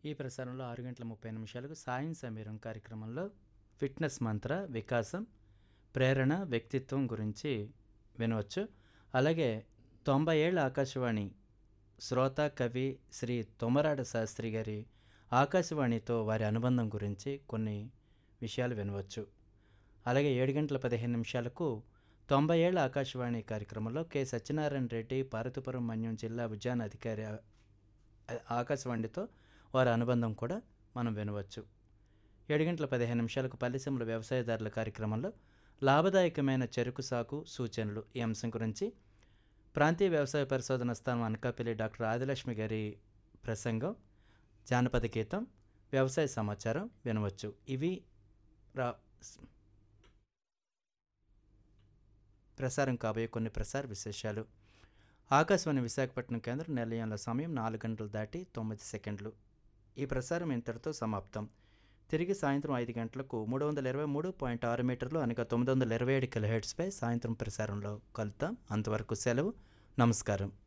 ఈ ప్రసారంలో ఆరు గంటల ముప్పై నిమిషాలకు సాయం సమీరం కార్యక్రమంలో ఫిట్నెస్ మంత్ర వికాసం ప్రేరణ వ్యక్తిత్వం గురించి వినవచ్చు అలాగే తొంభై ఏళ్ళ ఆకాశవాణి శ్రోత కవి శ్రీ తొమరాడ శాస్త్రి గారి ఆకాశవాణితో వారి అనుబంధం గురించి కొన్ని విషయాలు వినవచ్చు అలాగే ఏడు గంటల పదిహేను నిమిషాలకు తొంభై ఏళ్ళ ఆకాశవాణి కార్యక్రమంలో కె సత్యనారాయణ రెడ్డి పార్వతీపురం మన్యం జిల్లా ఉద్యాన అధికారి ఆ- ఆకాశవాణితో వారి అనుబంధం కూడా మనం వినవచ్చు ఏడు గంటల పదిహేను నిమిషాలకు పల్లెసీమల వ్యవసాయదారుల కార్యక్రమంలో లాభదాయకమైన చెరుకు సాగు సూచనలు ఈ అంశం గురించి ప్రాంతీయ వ్యవసాయ పరిశోధన స్థానం అనకాపల్లి డాక్టర్ ఆదిలక్ష్మి గారి ప్రసంగం జానపద గీతం వ్యవసాయ సమాచారం వినవచ్చు ఇవి రా ప్రసారం కాబోయే కొన్ని ప్రసార విశేషాలు ఆకాశవాణి విశాఖపట్నం కేంద్రం నిలయంలో సమయం నాలుగు గంటలు దాటి తొమ్మిది సెకండ్లు ఈ ప్రసారం ఇంతటితో సమాప్తం తిరిగి సాయంత్రం ఐదు గంటలకు మూడు వందల ఇరవై మూడు పాయింట్ ఆరు మీటర్లు అనగా తొమ్మిది వందల ఇరవై ఏడు కిలోహెడ్స్పై సాయంత్రం ప్రసారంలో కలుద్దాం అంతవరకు సెలవు నమస్కారం